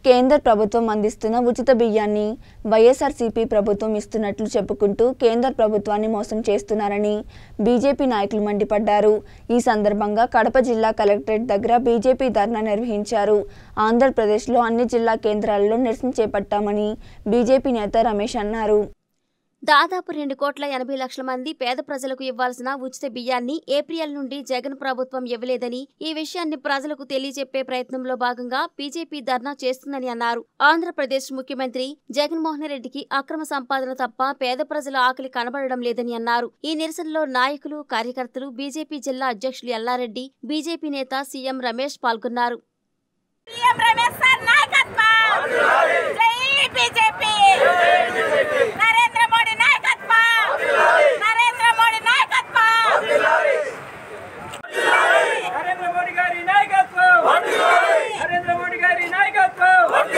కేంద్ర ప్రభుత్వం అందిస్తున్న ఉచిత బియ్యాన్ని వైఎస్ఆర్సీపీ ప్రభుత్వం ఇస్తున్నట్లు చెప్పుకుంటూ కేంద్ర ప్రభుత్వాన్ని మోసం చేస్తున్నారని బీజేపీ నాయకులు మండిపడ్డారు ఈ సందర్భంగా కడప జిల్లా కలెక్టరేట్ దగ్గర బీజేపీ ధర్నా నిర్వహించారు ఆంధ్రప్రదేశ్లో అన్ని జిల్లా కేంద్రాల్లో నిరసన చేపట్టామని బీజేపీ నేత రమేష్ అన్నారు దాదాపు రెండు కోట్ల ఎనభై లక్షల మంది పేద ప్రజలకు ఇవ్వాల్సిన ఉచిత బియ్యాన్ని ఏప్రిల్ నుండి జగన్ ప్రభుత్వం ఇవ్వలేదని ఈ విషయాన్ని ప్రజలకు తెలియజెప్పే ప్రయత్నంలో భాగంగా బీజేపీ ధర్నా చేస్తుందని అన్నారు ఆంధ్రప్రదేశ్ ముఖ్యమంత్రి జగన్మోహన్ రెడ్డికి అక్రమ సంపాదన తప్ప పేద ప్రజల ఆకలి కనబడడం లేదని అన్నారు ఈ నిరసనలో నాయకులు కార్యకర్తలు బీజేపీ జిల్లా అధ్యక్షులు ఎల్లారెడ్డి బీజేపీ నేత సీఎం రమేష్ పాల్గొన్నారు సీఎం రమేష్ సార్ నాయకత్వం జై బీజేపీ నరేంద్ర మోడీ నాయకత్వం నరేంద్ర మోడీ నాయకత్వం నరేంద్ర మోడీ గారి నాయకత్వం నరేంద్ర మోడీ గారి నాయకత్వం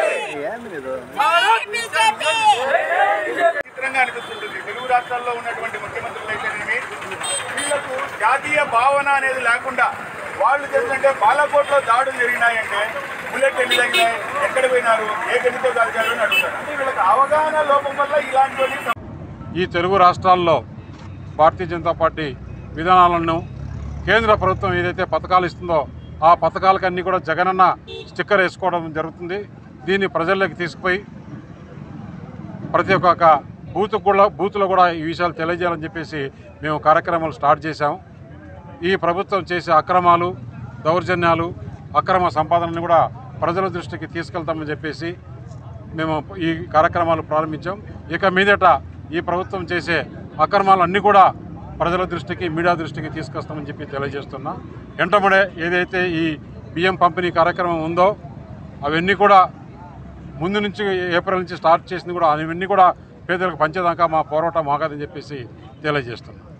జై బీజేపీ చిత్రంగా అనిపిస్తుంటుంది తెలుగు రాష్ట్రాల్లో ఉన్నటువంటి ముఖ్యమంత్రులు అయితేనేమి వీళ్లకు జాతీయ భావన అనేది లేకుండా వాళ్ళు చేస్తుంటే బాలకోట్లో దాడులు జరిగినాయంటే బుల్లెట్ ఎన్ని తగినాయి ఎక్కడ పోయినారు ఏ గదితో కాల్చారు అని అడుగుతారు అంటే వీళ్ళకి అవగాహన లోపం వల్ల ఇలాంటివన్నీ ఈ తెలుగు రాష్ట్రాల్లో భారతీయ జనతా పార్టీ విధానాలను కేంద్ర ప్రభుత్వం ఏదైతే పథకాలు ఇస్తుందో ఆ పథకాలకన్నీ కూడా జగనన్న స్టిక్కర్ వేసుకోవడం జరుగుతుంది దీన్ని ప్రజల్లోకి తీసుకుపోయి ప్రతి ఒక్క బూత్ కూడా బూత్లో కూడా ఈ విషయాలు తెలియజేయాలని చెప్పేసి మేము కార్యక్రమాలు స్టార్ట్ చేశాం ఈ ప్రభుత్వం చేసే అక్రమాలు దౌర్జన్యాలు అక్రమ సంపాదనని కూడా ప్రజల దృష్టికి తీసుకెళ్తామని చెప్పేసి మేము ఈ కార్యక్రమాలు ప్రారంభించాం ఇక మీదట ఈ ప్రభుత్వం చేసే అక్రమాలన్నీ కూడా ప్రజల దృష్టికి మీడియా దృష్టికి తీసుకొస్తామని చెప్పి తెలియజేస్తున్నా వెంటబడే ఏదైతే ఈ బియ్యం పంపిణీ కార్యక్రమం ఉందో అవన్నీ కూడా ముందు నుంచి ఏప్రిల్ నుంచి స్టార్ట్ చేసింది కూడా అవన్నీ కూడా పేదలకు పంచేదాకా మా పోరాటం ఆగదని చెప్పేసి తెలియజేస్తున్నాం